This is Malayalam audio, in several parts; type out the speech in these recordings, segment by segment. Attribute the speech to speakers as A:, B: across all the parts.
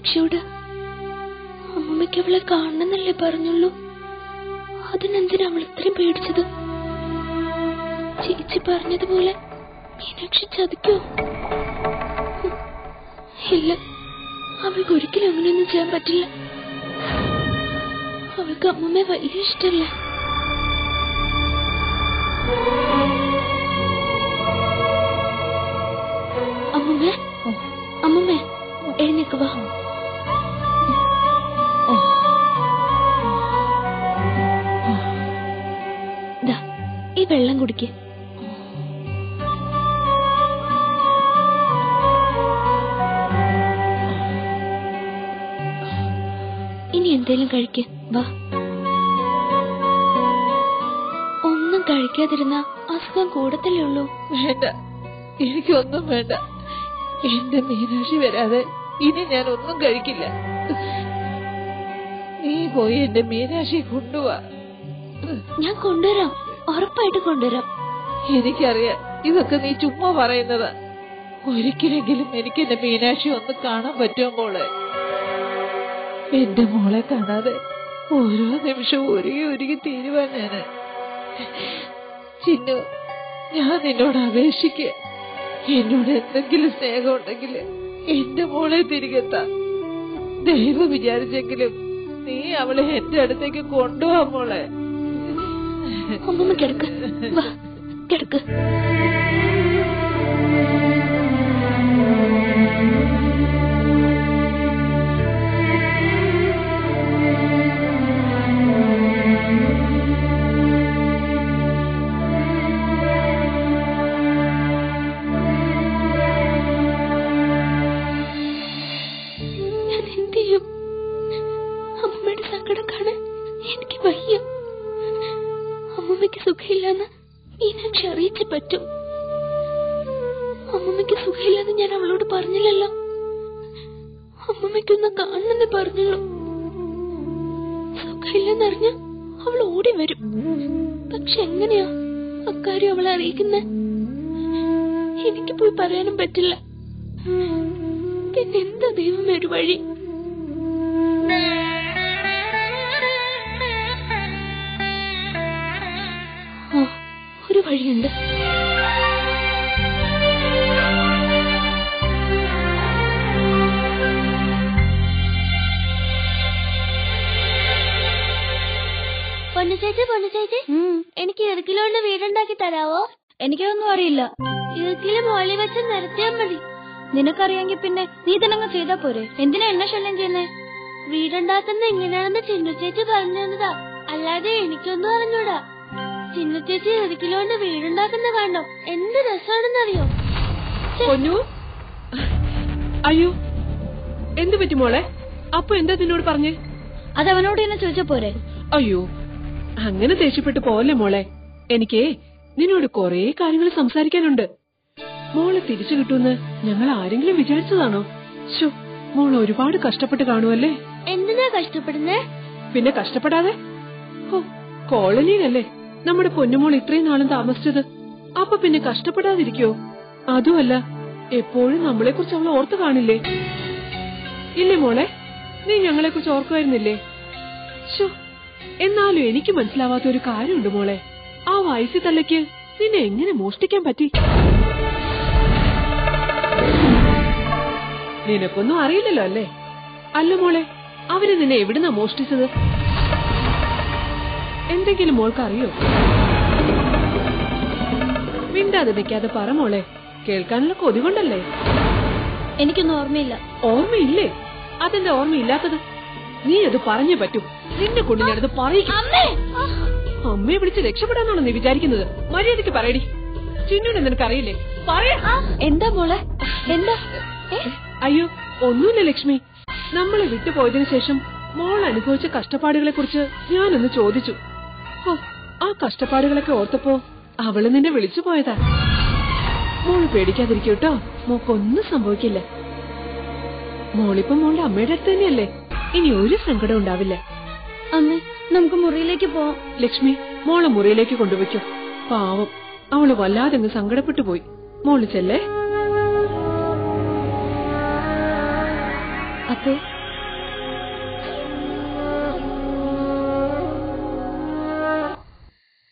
A: മീനാക്ഷിയോട് അമ്മമ്മയ്ക്ക് അവളെ കാണണമെന്നല്ലേ പറഞ്ഞുള്ളൂ അതിനെന്തിനാ അവൾ ഇത്രയും പേടിച്ചത് ചേച്ചി പറഞ്ഞതുപോലെ മീനാക്ഷി ചതിക്കോ ഹും, ഇല്ല അവൾക്ക് ഒരിക്കലും അങ്ങനെയൊന്നും ചെയ്യാൻ പറ്റില്ല അവൾക്ക് അമ്മമ്മയെ വലിയ ഇഷ്ടല്ലേ അമ്മമ്മേ അമ്മമ്മേ എഴുന്നേക്ക് വാ ദാ, ഈ വെള്ളം കുടിക്ക് ഇനി എന്തേലും കഴിക്ക് വാ ഒന്നും കഴിക്കാതിരുന്ന അസുഖം കൂടത്തല്ലേ ഉള്ളൂ
B: വേണ്ട എനിക്കൊന്നും വേണ്ട എന്റെ മീനാക്ഷി വരാതെ ഇനി ഞാൻ ഒന്നും കഴിക്കില്ല നീ പോയി എന്റെ മീനാക്ഷി കൊണ്ടുപോവാ
A: ഞാൻ കൊണ്ടുവരാം ഉറപ്പായിട്ട് കൊണ്ടുവരാം
B: എനിക്കറിയാം ഇതൊക്കെ നീ ചുമ്മാ പറയുന്നതാ ഒരിക്കലെങ്കിലും എനിക്ക് എന്റെ മീനാക്ഷി ഒന്ന് കാണാൻ പറ്റുമോ മോളെ എന്റെ മോളെ കാണാതെ ഓരോ നിമിഷവും ഒരുങ്ങി ഒരുങ്ങി തീരുവാൻ ഞാന് ചിന്നു ഞാൻ നിന്നോട് അപേക്ഷിക്ക എന്നോട് എന്തെങ്കിലും സ്നേഹം ഉണ്ടെങ്കിൽ എന്റെ മോളെ തിരികെത്താ ദൈവം വിചാരിച്ചെങ്കിലും നീ അവളെ എന്റെ അടുത്തേക്ക് കൊണ്ടുപോവാ മോളെ
A: അമ്മമ്മ കിടക്ക് വാ കിടക്ക് ഞാൻ എന്ത് ചെയ്യും അമ്മമ്മയുടെ സങ്കടം കാണാൻ എനിക്ക് വയ്യ അമ്മമ്മയ്ക്ക് സുഖമില്ലെന്ന് മീനാക്ഷി അറിയിച്ചു പറ്റും അമ്മമ്മയ്ക്ക് സുഖമില്ലെന്ന് ഞാൻ അവളോട് പറഞ്ഞില്ലല്ലോ അമ്മമ്മയ്ക്കൊന്ന് കാണണമെന്ന് പറഞ്ഞുള്ളൂ സുഖമില്ലെന്നറിഞ്ഞ അവൾ ഓടി വരും പക്ഷെ എങ്ങനെയാ അക്കാര്യം അവളെ അറിയിക്കുന്നെ എനിക്ക് പോയി പറയാനും പറ്റില്ല പിന്നെ എന്താ ദൈവം ഒരു വഴി ആ, ഒരു വഴിയുണ്ട്
C: പൊന്നു ചേച്ചി പൊന്നു ചേച്ചി എനിക്ക് ഇറുക്കിലോണ്ട് വീടുണ്ടാക്കി തരാവോ
D: എനിക്കതൊന്നും അറിയില്ല
C: ഇറുക്കില് മോളി വെച്ച് നിരത്തിയാ മതി
D: നിനക്കറിയാമെങ്കിൽ പിന്നെ നീ തന്നെ ചെയ്താ പോരെ എന്തിനാ എന്നെ ശല്യം ചെയ്യുന്നേ
C: വീടുണ്ടാക്കുന്ന എങ്ങനെയാണെന്ന് ചിന്നു ചേച്ചി പറഞ്ഞു തന്നതാ അല്ലാതെ എനിക്കൊന്നും അറിഞ്ഞൂടാ ചിന്നു ചേച്ചി ഇറുക്കിലോണ്ട് വീടുണ്ടാക്കുന്ന കാണോ എന്ത് രസമാണെന്നറിയോ
E: പൊന്നു അയ്യോ എന്തു പറ്റി മോളെ അപ്പൊ എന്താ നിന്നോട് പറഞ്ഞേ
D: അത് അവനോട് തന്നെ ചോദിച്ചാ പോരെ
E: അയ്യോ അങ്ങനെ ദേഷ്യപ്പെട്ടു പോലെ മോളെ എനിക്കേ നിന്നോട് കൊറേ കാര്യങ്ങൾ സംസാരിക്കാനുണ്ട് മോളെ തിരിച്ചു കിട്ടുമെന്ന് ഞങ്ങൾ ആരെങ്കിലും വിചാരിച്ചതാണോ ശോ മോൾ ഒരുപാട് കഷ്ടപ്പെട്ട് കാണുമല്ലേ
C: എന്തിനാ കഷ്ടപ്പെടുന്നേ
E: പിന്നെ കഷ്ടപ്പെടാതെ ഓ കോളനിയിലല്ലേ നമ്മുടെ പൊന്നുമോൾ ഇത്രയും നാളും താമസിച്ചത് അപ്പൊ പിന്നെ കഷ്ടപ്പെടാതിരിക്കോ അതുമല്ല എപ്പോഴും നമ്മളെ കുറിച്ച് അവൾ ഓർത്തു കാണില്ലേ ഇല്ലേ മോളെ നീ ഞങ്ങളെ കുറിച്ച് ഓർക്കുമായിരുന്നില്ലേ ശോ എന്നാലും എനിക്ക് മനസ്സിലാവാത്ത ഒരു കാര്യമുണ്ട് മോളെ ആ വയസ്സിൽ തള്ളയ്ക്ക് നിന്നെ എങ്ങനെ മോഷ്ടിക്കാൻ പറ്റി നിനക്കൊന്നും അറിയില്ലല്ലോ അല്ലേ അല്ല മോളെ അവര് നിന്നെ എവിടുന്നാ മോഷ്ടിച്ചത് എന്തെങ്കിലും മോൾക്ക് അറിയോ മിണ്ടാതെ നിൽക്കാതെ പറ മോളെ കേൾക്കാനുള്ള കൊതി കൊണ്ടല്ലേ
D: എനിക്കൊന്നും ഓർമ്മയില്ല
E: ഓർമ്മയില്ലേ അതെന്താ ഓർമ്മയില്ലാത്തത് നീ അത് പറഞ്ഞേ പറ്റൂ നിന്നെ കൊണ്ട് ഞാനത് പറയിക്കും അമ്മയെ വിളിച്ച് രക്ഷപ്പെടാന്നാണോ നീ വിചാരിക്കുന്നത് മര്യാദയ്ക്ക് പറയടി ചിന്നൂടെ നിനക്കറിയില്ലേ പറയാ
D: എന്താ മോളെ എന്താ ഏ?
E: അയ്യോ ഒന്നുമില്ല ലക്ഷ്മി നമ്മളെ വിട്ടുപോയതിനു ശേഷം മോൾ അനുഭവിച്ച കഷ്ടപ്പാടുകളെ കുറിച്ച് ഞാനൊന്ന് ചോദിച്ചു ഓ ആ കഷ്ടപ്പാടുകളൊക്കെ ഓർത്തപ്പോ അവള് നിന്നെ വിളിച്ചു പോയതാ മോള് പേടിക്കാതിരിക്കൂട്ടോ മോക്കൊന്നും സംഭവിക്കില്ല മോളിപ്പോ മോളുടെ അമ്മയുടെ അടുത്ത് തന്നെയല്ലേ ഇനി ഒരു സങ്കടം ഉണ്ടാവില്ല
D: അമ്മേ നമുക്ക് മുറിയിലേക്ക് പോവാം
E: ലക്ഷ്മി മോളെ മുറിയിലേക്ക് കൊണ്ടുവയ്ക്കോ പാവം അവള് വല്ലാതെ അങ്ങ് സങ്കടപ്പെട്ടു പോയി മോള് ചെല്ലേ
D: അപ്പോ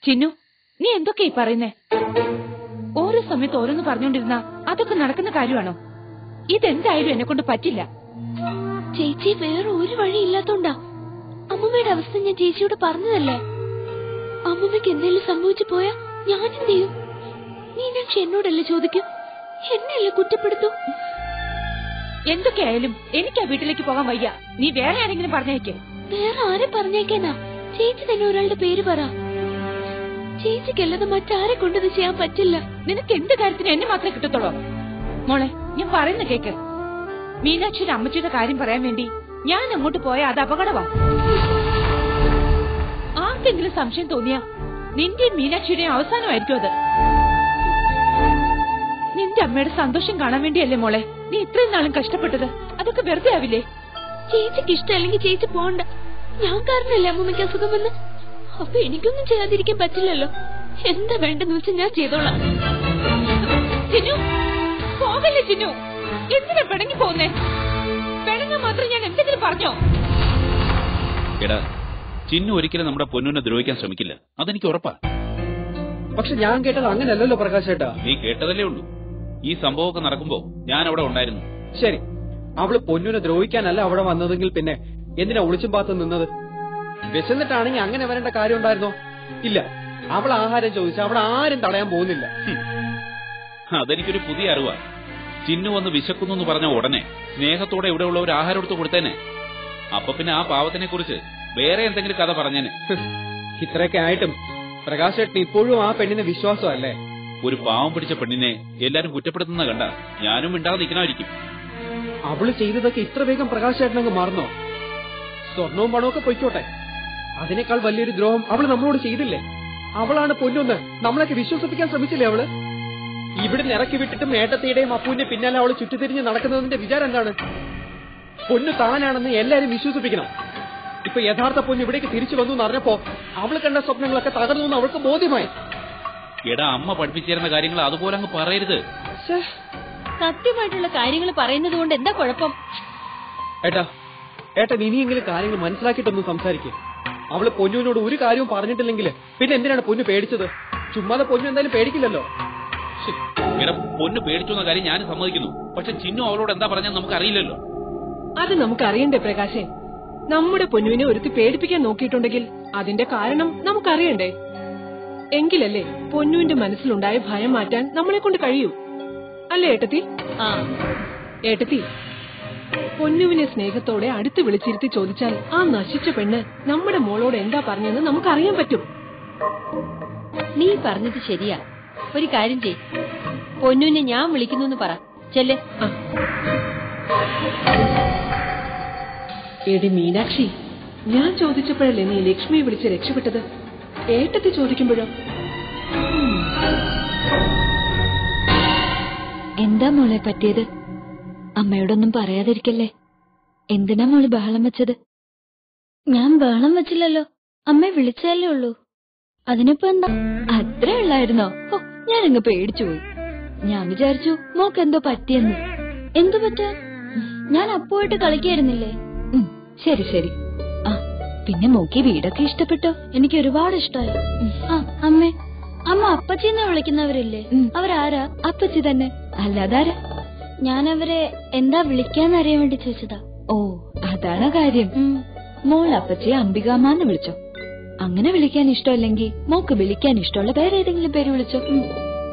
B: ചിന്നു നീ എന്തൊക്കെയാ ഈ പറയുന്നേ ഓരോ സമയത്ത് ഓരോന്ന് പറഞ്ഞോണ്ടിരുന്ന അതൊക്കെ നടക്കുന്ന കാര്യമാണോ ഇതെന്തായാലും എന്നെ കൊണ്ട് പറ്റില്ല
A: ചേച്ചി വേറെ ഒരു വഴി ഇല്ലാത്തോണ്ടാ അമ്മമ്മയുടെ അവസ്ഥ ഞാൻ ചേച്ചിയോട് പറഞ്ഞതല്ലേ അമ്മമ്മയ്ക്ക് എന്തെങ്കിലും സംഭവിച്ചു പോയാ ഞാൻ എന്ത് ചെയ്യും മീനാക്ഷി എന്നോടല്ലേ ചോദിക്കും എന്നെയല്ലേ കുറ്റപ്പെടുത്തു
B: എന്തൊക്കെയായാലും എനിക്ക് ആ വീട്ടിലേക്ക് പോകാൻ വയ്യ നീ വേറെ ആരെങ്കിലും പറഞ്ഞേക്കേ
A: വേറെ ആരെ പറഞ്ഞേക്കാനാ ചേച്ചി തന്നെ ഒരാളുടെ പേര് പറ ചേച്ചിക്കല്ലാതെ മറ്റാരെ കൊണ്ടത് ചെയ്യാൻ പറ്റില്ല
B: നിനക്ക് എന്ത് കാര്യത്തിന് എന്നെ മാത്രമേ കിട്ടത്തുള്ളൂ മോളെ ഞാൻ പറയുന്ന കേക്ക് മീനാക്ഷിയുടെ അമ്മച്ചിയുടെ കാര്യം പറയാൻ വേണ്ടി ഞാൻ അങ്ങോട്ട് പോയ അത് അപകടമാ ആർക്കെങ്കിലും സംശയം തോന്നിയാ നിന്റെയും മീനാക്ഷിയുടെയും അവസാനമായിരിക്കും അത് നിന്റെ അമ്മയുടെ സന്തോഷം കാണാൻ വേണ്ടിയല്ലേ മോളെ നീ ഇത്രയും നാളും കഷ്ടപ്പെട്ടത് അതൊക്കെ വെറുതെ ആവില്ലേ
A: ചേച്ചിക്ക് ഇഷ്ടമല്ലെങ്കിൽ ചേച്ചി പോണ്ട ഞാൻ കാരണല്ലേ അമ്മമ്മയ്ക്ക് അസുഖം വന്ന് അപ്പൊ എനിക്കൊന്നും ചെയ്യാതിരിക്കാൻ പറ്റില്ലല്ലോ എന്താ വേണ്ടെന്ന് വെച്ചാൽ ഞാൻ ചെയ്തോളാം
B: ചിന്നു പോകല്ലേ ചിന്നു എന്തിനാ പിണങ്ങി പോകുന്നേ പിണങ്ങാൻ മാത്രം ഞാൻ എന്തെങ്കിലും പറഞ്ഞോ
F: എടാ ചിന്നു ഒരിക്കലും നമ്മുടെ പൊന്നുവിനെ ദ്രോഹിക്കാൻ ശ്രമിക്കില്ല അതെനിക്ക് ഉറപ്പാ
G: പക്ഷെ ഞാൻ കേട്ടത് അങ്ങനെയല്ലല്ലോ പ്രകാശേട്ടാ
F: നീ കേട്ടതല്ലേ ഉള്ളൂ ഈ സംഭവമൊക്കെ നടക്കുമ്പോ ഞാൻ അവിടെ ഉണ്ടായിരുന്നു
G: ശരി അവള് പൊന്നുനെ ദ്രോഹിക്കാനല്ല അവിടെ വന്നതെങ്കിൽ പിന്നെ എന്തിനാ ഒളിച്ചും പാത്ത് നിന്നത് വിശന്നിട്ടാണെങ്കിൽ അങ്ങനെ വരേണ്ട കാര്യം ഉണ്ടായിരുന്നോ ഇല്ല അവൾ ആഹാരം ചോദിച്ചാൽ അവിടെ ആരും തടയാൻ പോകുന്നില്ല
F: ഹും. അതെനിക്കൊരു പുതിയ അറിവാ ചിന്നു വന്ന് വിശക്കുന്നു എന്ന് പറഞ്ഞ ഉടനെ സ്നേഹത്തോടെ ഇവിടെ ഉള്ള ഒരു ആഹാരം എടുത്ത് കൊടുത്തേനെ അപ്പൊ പിന്നെ ആ പാവത്തിനെ കുറിച്ച് വേറെ എന്തെങ്കിലും കഥ പറഞ്ഞേനെ
G: ഇത്രയൊക്കെ ആയിട്ടും പ്രകാശേട്ടൻ ഇപ്പോഴും ആ പെണ്ണിന് വിശ്വാസമല്ലേ
F: ഒരു പാവം പിടിച്ച പെണ്ണിനെ എല്ലാരും കുറ്റപ്പെടുത്തുന്ന കണ്ട ഞാനും മിണ്ടാതെ നിൽക്കണമായിരിക്കും
G: അവള് ചെയ്തതൊക്കെ ഇത്ര വേഗം പ്രകാശേട്ടനങ്ങ് മറന്നോ സ്വർണവും പണവും ഒക്കെ പൊയ്ക്കോട്ടെ അതിനേക്കാൾ വലിയൊരു ദ്രോഹം അവള് നമ്മളോട് ചെയ്തില്ലേ അവളാണ് പൊന്നൊന്ന് നമ്മളൊക്കെ വിശ്വസിപ്പിക്കാൻ ശ്രമിച്ചില്ലേ അവള് ഇവിടെ ഇറക്കി വിട്ടിട്ടും ഏട്ടത്തിയുടെയും അപ്പൂന്റെ പിന്നാലെ അവള് ചുറ്റിത്തിരിഞ്ഞ് നടക്കുന്നതിന്റെ വിചാരം എന്താണ് പൊന്നു താനാണെന്ന് എല്ലാരും വിശ്വസിപ്പിക്കണം ഇപ്പൊ യഥാർത്ഥ പൊന്ന് ഇവിടേക്ക് തിരിച്ചു വന്നു എന്ന് അറിഞ്ഞപ്പോ അവള് കണ്ട സ്വപ്നങ്ങളൊക്കെ തകർന്നു എന്ന് അവൾക്ക് ബോധ്യമായി
F: എടാ അമ്മ പഠിപ്പിച്ചിരുന്ന കാര്യങ്ങൾ അതുപോലെ അങ്ങ് പറയരുത്
D: സത്യമായിട്ടുള്ള കാര്യങ്ങൾ പറയുന്നത് കൊണ്ട് എന്താ കുഴപ്പം
G: ഏട്ടാ ഏട്ടൻ ഇനിയെങ്കിലും കാര്യങ്ങൾ മനസ്സിലാക്കിയിട്ടൊന്നും സംസാരിക്കേ അവള് പൊന്നുവിനോട് ഒരു കാര്യവും പറഞ്ഞിട്ടില്ലെങ്കിൽ പിന്നെ എന്തിനാണ് പൊന്നു പേടിച്ചത് ചുമ്മാതെ പൊന്നു എന്തായാലും പേടിക്കില്ലല്ലോ
F: ശ്ശെ, എടാ പൊന്നു പേടിച്ചു എന്ന കാര്യം ഞാൻ സമ്മതിക്കുന്നു പക്ഷെ ചിന്നു അവളോട് എന്താ പറഞ്ഞാൽ നമുക്ക് അറിയില്ലല്ലോ
E: അത് നമുക്കറിയണ്ടേ പ്രകാശേ നമ്മുടെ പൊന്നുവിനെ ഒരുത്തി പേടിപ്പിക്കാൻ നോക്കിയിട്ടുണ്ടെങ്കിൽ അതിന്റെ കാരണം നമുക്കറിയണ്ടേ എങ്കിലല്ലേ പൊന്നുവിന്റെ മനസ്സിലുണ്ടായ ഭയം മാറ്റാൻ നമ്മളെ കൊണ്ട് കഴിയൂ അല്ലേ ഏട്ടത്തി
D: ആ
E: ഏട്ടത്തി പൊന്നുവിനെ സ്നേഹത്തോടെ അടുത്ത് വിളിച്ചിരുത്തി ചോദിച്ചാൽ ആ നശിച്ച പെണ്ണ് നമ്മുടെ മോളോട് എന്താ പറഞ്ഞെന്ന് നമുക്കറിയാൻ പറ്റും
D: നീ പറഞ്ഞത് ശരിയാ ഒരു കാര്യം ചെയ് പൊന്നുവിനെ ഞാൻ വിളിക്കുന്നു പറ ചെല്ലേ
E: ആ. എടി മീനാക്ഷി ഞാൻ ചോദിച്ചപ്പോഴല്ലേ നീ ലക്ഷ്മിയെ വിളിച്ച് രക്ഷപ്പെട്ടത് ഏട്ടത്തി ചോദിക്കുമ്പോഴോ
H: എന്താ മോളെ പറ്റിയത് അമ്മയോടൊന്നും പറയാതിരിക്കല്ലേ എന്തിനാ മോള് ബഹളം വെച്ചത്
C: ഞാൻ ബഹളം വെച്ചില്ലല്ലോ അമ്മ വിളിച്ചതല്ലേ ഉള്ളൂ അതിനിപ്പോ എന്താ
H: അത്രേ ഉള്ളായിരുന്നോ ഓ ഞാനങ്ങ് പേടിച്ചു പോയി ഞാൻ വിചാരിച്ചു മോക്ക് എന്തോ പറ്റിയെന്ന്
C: എന്തു പറ്റാൻ ഞാൻ അപ്പോയിട്ട് കളിക്കായിരുന്നില്ലേ
H: ഉം, ശരി ശരി ആ പിന്നെ മോക്ക് ഈ വീടൊക്കെ ഇഷ്ടപ്പെട്ടോ
C: എനിക്ക് ഒരുപാട് ഇഷ്ടമായി ആ അമ്മേ അമ്മ അപ്പച്ചിന്ന് വിളിക്കുന്നവരില്ലേ
H: ഉം.
C: അവരാരാ
H: അപ്പച്ചി തന്നെ അല്ലാതാരാ
C: ഞാൻ അവരെ എന്താ വിളിക്കാന്നറിയാൻ വേണ്ടി ചോദിച്ചതാ
H: ഓ അതാണ് കാര്യം
C: ഉം.
H: മോൾ അപ്പച്ചിയെ അംബികാമാന്ന് വിളിച്ചോ അങ്ങനെ വിളിക്കാൻ ഇഷ്ടമല്ലെങ്കിൽ മോക്ക് വിളിക്കാൻ ഇഷ്ടമുള്ള വേറെ ഏതെങ്കിലും പേര് വിളിച്ചോ ഉം.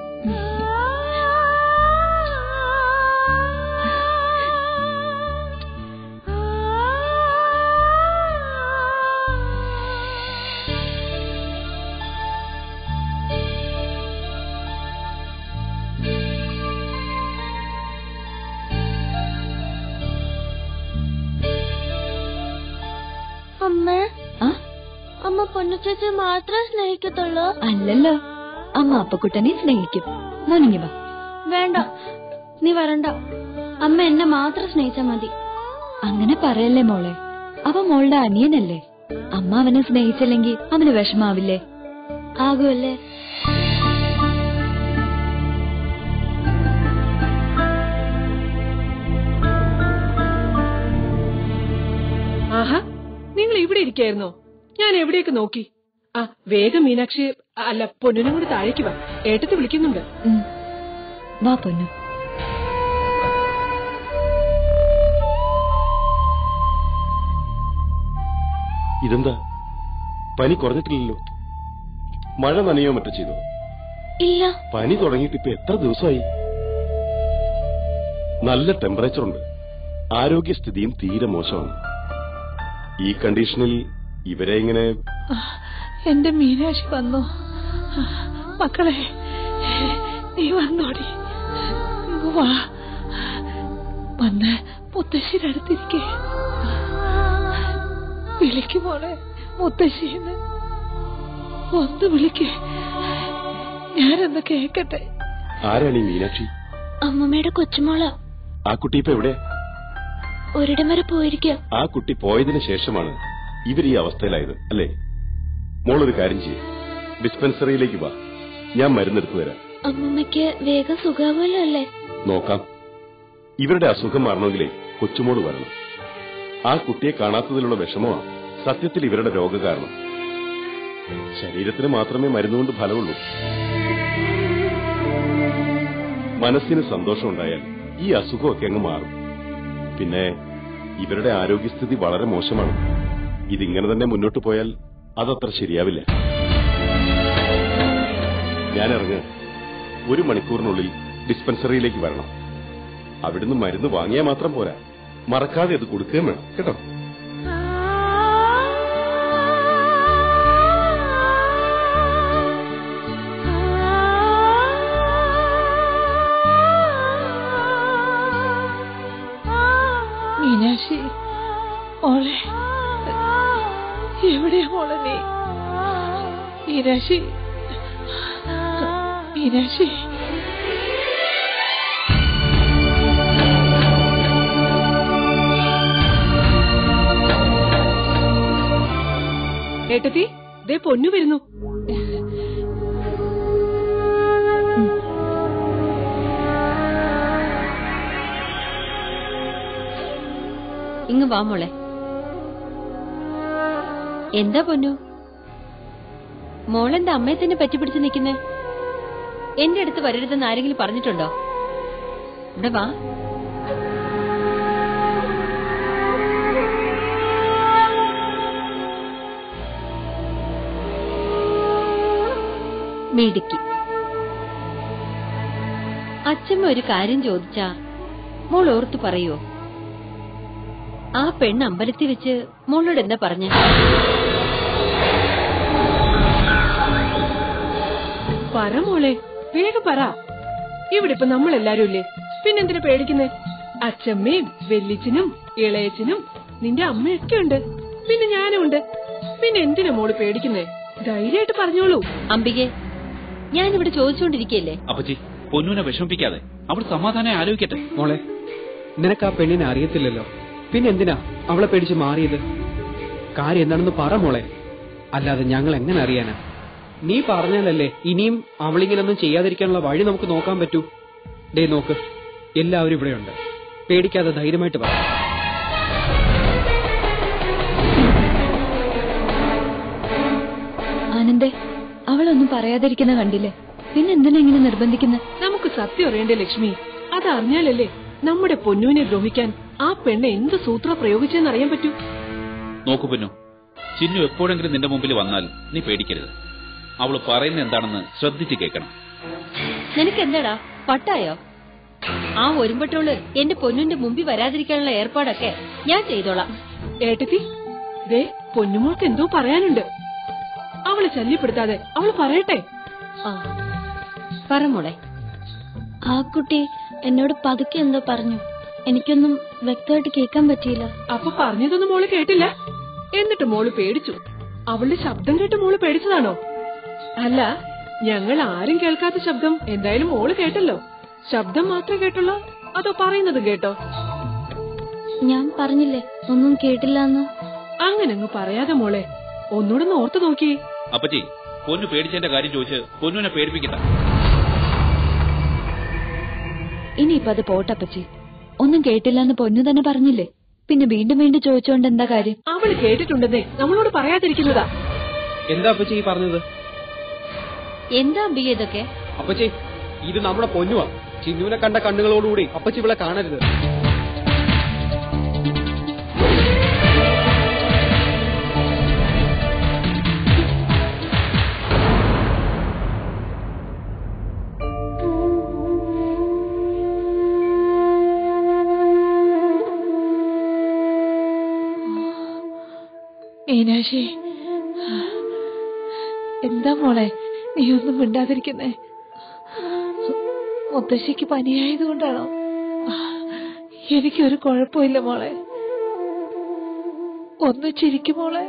C: അമ്മ
H: ആ
C: അമ്മ പൊന്നുചേച്ചി മാത്രമേ സ്നേഹിക്കത്തുള്ളൂ
H: അല്ലല്ലോ അമ്മ അപ്പക്കുട്ടനെ സ്നേഹിക്കും മോനിങ്ങി വാ
C: വേണ്ട നീ വരണ്ട അമ്മ എന്നെ മാത്രം സ്നേഹിച്ചാ മതി
H: അങ്ങനെ പറയല്ലേ മോളെ അവ മോളുടെ അനിയനല്ലേ അമ്മ അവനെ സ്നേഹിച്ചില്ലെങ്കിൽ അവന് വിഷമാവില്ലേ
C: ആകുമല്ലേ
E: ആഹാ നിങ്ങൾ ഇവിടെ ഇരിക്കായിരുന്നോ ഞാൻ എവിടേക്ക് നോക്കി ആ വേഗം മീനാക്ഷി അല്ല പൊന്നിനും കൂടി താഴേക്ക് വാ ഏട്ടത്തി വിളിക്കുന്നുണ്ട്
H: ഉം. വാ പൊന്നു
I: ഇതെന്താ പനി കുറഞ്ഞിട്ടില്ലല്ലോ മഴ നനയോ മറ്റോ ചെയ്തോ
A: ഇല്ല
I: പനി തുടങ്ങിയിട്ട് ഇപ്പൊ എത്ര ദിവസമായി നല്ല ടെമ്പറേച്ചർ ഉണ്ട് ആരോഗ്യസ്ഥിതിയും തീരെ മോശമാണ് ഈ കണ്ടീഷനിൽ ഇവരെ ഇങ്ങനെ
B: എന്റെ മീനാക്ഷി വന്നു മക്കളെ നീ വന്നോടി ഇങ്ങ് വാ വന്ന് മുത്തശ്ശിയുടെ അടുത്തിരിക്കേ വിളിക്ക് മോളെ മുത്തശ്ശീന്ന് ഒന്ന് വിളിക്കേ ഞാനൊന്ന് കേക്കട്ടെ
I: ആരാണ് ഈ മീനാക്ഷി
A: അമ്മമ്മയുടെ കൊച്ചുമോള
I: ആ കുട്ടി ഇപ്പൊ എവിടെ
A: ഒരിടം വരെ പോയിരിക്കുക
I: ആ കുട്ടി പോയതിനു ശേഷമാണ് ഇവർ ഈ അവസ്ഥയിലായത് അല്ലേ മോളൊരു കാര്യം ചെയ്യും ഡിസ്പെൻസറിയിലേക്ക് വാ ഞാൻ മരുന്നെടുത്തു തരാം
A: അമ്മമ്മയ്ക്ക് വേഗം സുഖാവുമല്ലോ അല്ലേ
I: നോക്കാം ഇവരുടെ അസുഖം മാറണമെങ്കിലേ കൊച്ചുമോള് വരണം ആ കുട്ടിയെ കാണാത്തതിലുള്ള വിഷമമാണ് സത്യത്തിൽ ഇവരുടെ രോഗകാരണം ശരീരത്തിന് മാത്രമേ മരുന്നുകൊണ്ട് ഫലമുള്ളൂ മനസ്സിന് സന്തോഷമുണ്ടായാൽ ഈ അസുഖമൊക്കെ അങ്ങ് മാറും പിന്നെ ഇവരുടെ ആരോഗ്യസ്ഥിതി വളരെ മോശമാണ് ഇതിങ്ങനെ തന്നെ മുന്നോട്ട് പോയാൽ അതത്ര ശരിയാവില്ല ഞാൻ ഇറങ്ങ് ഒരു മണിക്കൂറിനുള്ളിൽ ഡിസ്പെൻസറിയിലേക്ക് വരണം അവിടുന്ന് മരുന്ന് വാങ്ങിയാൽ മാത്രം പോരാ മറക്കാതെ അത് കൊടുക്കുകയും വേണം കേട്ടോ
B: മീനാക്ഷി മോളെ എവിടെയാ മോളെ നീ മീനാക്ഷി മീനാക്ഷി
E: ഏട്ടത്തി ദേ പൊന്നു വരുന്നു
D: ഇങ്ങ് വാ മോളെ എന്താ പൊന്നു മോളെന്താ അമ്മയെ തന്നെ പറ്റിപ്പിടിച്ച് നിൽക്കുന്നേ എന്റെ അടുത്ത് വരരുതെന്ന് ആരെങ്കിലും പറഞ്ഞിട്ടുണ്ടോ ഇവിടെ വാ മിടുക്കി അച്ഛമ്മ ഒരു കാര്യം ചോദിച്ചാ മോൾ ഓർത്തു പറയോ ആ പെണ്ണ് അമ്പലത്തിൽ വെച്ച് മോളോട് എന്താ പറഞ്ഞ
E: പറ മോളെ വേഗം പറ ഇവിടെ ഇപ്പൊ നമ്മളെല്ലാരും ഇല്ലേ പിന്നെന്തിനാ പേടിക്കുന്നേ അച്ഛമ്മയും വെല്ലിച്ചനും ഇളയച്ചനും നിന്റെ അമ്മയൊക്കെ ഉണ്ട് പിന്നെ ഞാനും ഉണ്ട് പിന്നെ എന്തിനാ മോള് പേടിക്കുന്നേ ധൈര്യമായിട്ട് പറഞ്ഞോളൂ
D: അംബികെ ഞാനിവിടെ ചോദിച്ചുകൊണ്ടിരിക്കല്ലേ
F: അപ്പച്ചി പൊന്നൂനെ വിഷമിപ്പിക്കാതെ അവൾ സമാധാനം ആലോചിക്കട്ടെ
G: മോളെ നിനക്ക് ആ പെണ്ണിനെ അറിയത്തില്ലല്ലോ പിന്നെ എന്തിനാ അവളെ പേടിച്ച് മാറിയത് കാര്യം എന്താണെന്ന് പറ മോളെ അല്ലാതെ ഞങ്ങൾ എങ്ങനെ അറിയാനാ നീ പറഞ്ഞാലല്ലേ ഇനിയും അവളിങ്ങനൊന്നും ചെയ്യാതിരിക്കാനുള്ള വഴി നമുക്ക് നോക്കാൻ പറ്റൂ ഡേ നോക്ക് എല്ലാവരും ഇവിടെയുണ്ട് പേടിക്കാതെ ധൈര്യമായിട്ട് പറ
H: ആനന്ദേ അവളൊന്നും പറയാതിരിക്കുന്ന കണ്ടില്ലേ പിന്നെ എന്തിനാ ഇങ്ങനെ നിർബന്ധിക്കുന്നത്
E: നമുക്ക് സത്യം അറിയണ്ടേ ലക്ഷ്മി അതറിഞ്ഞാലല്ലേ നമ്മുടെ പൊന്നുവിനെ ദ്രോഹിക്കാൻ ആ പെണ്ണ് എന്ത് സൂത്ര പ്രയോഗിച്ചെന്ന് അറിയാൻ പറ്റൂ
F: നോക്കു പൊന്നു ചിന്നു എപ്പോഴെങ്കിലും നിന്റെ മുമ്പിൽ വന്നാൽ നീ പേടിക്കരുത് അവള് പറയുന്ന എന്താണെന്ന് ശ്രദ്ധിച്ച് കേൾക്കണം
D: നിനക്ക് എന്താടാ പട്ടായോ ആ ഒരുമ്പട്ടോള് എന്റെ പൊന്നിന്റെ മുമ്പിൽ വരാതിരിക്കാനുള്ള ഏർപ്പാടൊക്കെ ഞാൻ ചെയ്തോളാം
E: ഏട്ടത്തി ദേ പൊന്നുമോൾക്ക് എന്തോ പറയാനുണ്ട് അവളെ ശല്യപ്പെടുത്താതെ അവള് പറയട്ടെ
D: ആ പറ മോളെ
A: ആ കുട്ടി എന്നോട് പതുക്കെ എന്തോ പറഞ്ഞു എനിക്കൊന്നും വ്യക്തമായിട്ട് കേൾക്കാൻ പറ്റിയില്ല
E: അപ്പൊ പറഞ്ഞതൊന്നും മോള് കേട്ടില്ല എന്നിട്ട് മോള് പേടിച്ചു അവളുടെ ശബ്ദം കേട്ട് മോള് പേടിച്ചതാണോ അല്ല ഞങ്ങൾ ആരും കേൾക്കാത്ത ശബ്ദം എന്തായാലും മോള് കേട്ടല്ലോ ശബ്ദം മാത്രമേ കേട്ടുള്ളൂ അതോ പറയുന്നതും കേട്ടോ
A: ഞാൻ പറഞ്ഞില്ലേ ഒന്നും കേട്ടില്ല എന്ന്
E: അങ്ങനെ അങ്ങ് പറയാതെ മോളെ ഒന്നുകൂടെ ഒന്ന് ഓർത്തു നോക്കിയേ
F: അപ്പച്ചി പൊന്നു പേടിച്ചതിന്റെ കാര്യം ചോദിച്ച് പൊന്നുവിനെ പേടിപ്പിക്കണ്ട
H: ഇനിയിപ്പൊ അത് പോട്ടപ്പച്ചി ഒന്നും കേട്ടില്ലെന്ന് പൊന്നു തന്നെ പറഞ്ഞില്ലേ പിന്നെ വീണ്ടും വീണ്ടും ചോദിച്ചുകൊണ്ട് എന്താ കാര്യം
E: അവള് കേട്ടിട്ടുണ്ടെന്നേ നമ്മളോട് പറയാതിരിക്കുന്നതാ
G: എന്താ അപ്പച്ചി ഈ പറഞ്ഞത്
D: എന്താ അംബിക ഇതൊക്കെ
G: അപ്പച്ചി ഇത് നമ്മുടെ പൊന്നുവാ ചിന്നുവിനെ കണ്ട കണ്ണുകളോടുകൂടി അപ്പച്ചി ഇവിടെ കാണരുത്
B: മീനാക്ഷി എന്താ മോളെ നീ ഒന്നും മിണ്ടാതിരിക്കുന്നേ മുത്തശ്ശിക്ക് പനിയായതുകൊണ്ടാണോ എനിക്കൊരു കുഴപ്പമില്ല മോളെ ഒന്ന് ചിരിക്കും മോളെ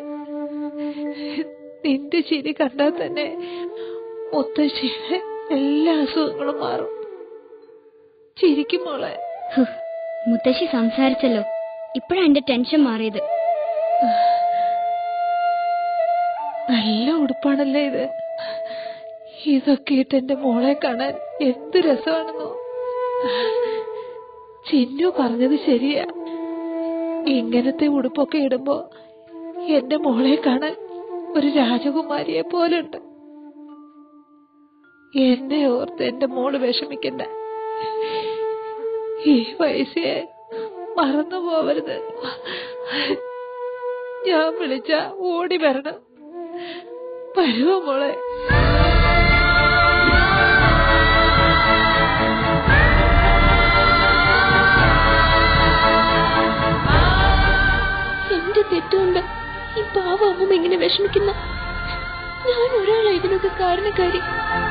B: നിന്റെ ചിരി കണ്ടാൽ തന്നെ മുത്തശ്ശിയുടെ എല്ലാ അസുഖങ്ങളും മാറും ചിരിക്കും മോളെ
C: ഹ്, മുത്തശ്ശി സംസാരിച്ചല്ലോ ഇപ്പഴാ എന്റെ ടെൻഷൻ മാറിയത്
B: നല്ല ഉടുപ്പാണല്ലേ ഇത് ഇതൊക്കെ ഇട്ട് എന്റെ മോളെ കാണാൻ എന്ത് രസമാണെന്നോ ചിന്നു പറഞ്ഞത് ശരിയാ ഇങ്ങനത്തെ ഉടുപ്പൊക്കെ ഇടുമ്പോ എന്റെ മോളെ കാണാൻ ഒരു രാജകുമാരിയെ പോലുണ്ട് എന്നെ ഓർത്ത് എന്റെ മോള് വിഷമിക്കണ്ട ഈ വയസ്സേ മറന്നു പോവരുത് ഞാൻ വിളിച്ച ഓടി വരണം വരുമോ മോളെ
A: എന്റെ തെറ്റുകൊണ്ട് ഈ പാവ അമ്മ ഇങ്ങനെ വിഷമിക്കുന്ന ഞാൻ ഒരാളെ ഇതിനൊക്കെ കാരണക്കാരി